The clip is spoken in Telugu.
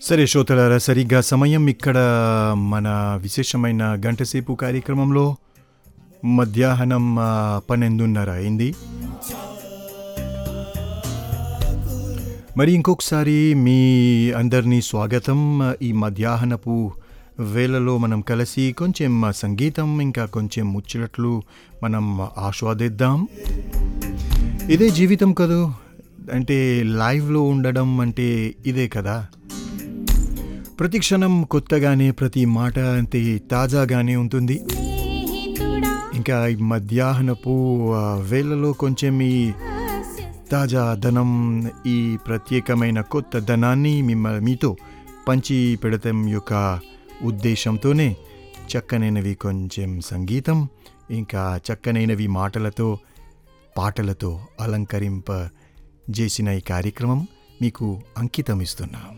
సరే శ్రోతలారా సరిగ్గా సమయం ఇక్కడ మన విశేషమైన గంటసేపు కార్యక్రమంలో మధ్యాహ్నం ఆ, పన్నెండున్నర అయింది మరి ఇంకొకసారి మీ అందరినీ స్వాగతం ఈ మధ్యాహ్నపు వేళలో మనం కలిసి కొంచెం సంగీతం ఇంకా కొంచెం ముచ్చట్లు మనం ఆస్వాదిద్దాం ఇదే జీవితం కదూ అంటే లైవ్లో ఉండడం అంటే ఇదే కదా ప్రతి క్షణం కొత్తగానే ప్రతి మాట అంటే తాజాగానే ఉంటుంది ఇంకా ఈ మధ్యాహ్నపు ఆ, వేళలో కొంచెం ఈ తాజా ధనం ఈ ప్రత్యేకమైన కొత్త ధనాన్ని మిమ్మ మీతో పంచి పెడతాం యొక్క ఉద్దేశంతోనే చక్కనైనవి కొంచెం సంగీతం ఇంకా చక్కనైనవి మాటలతో పాటలతో అలంకరింప చేసిన ఈ కార్యక్రమం మీకు అంకితం ఇస్తున్నాం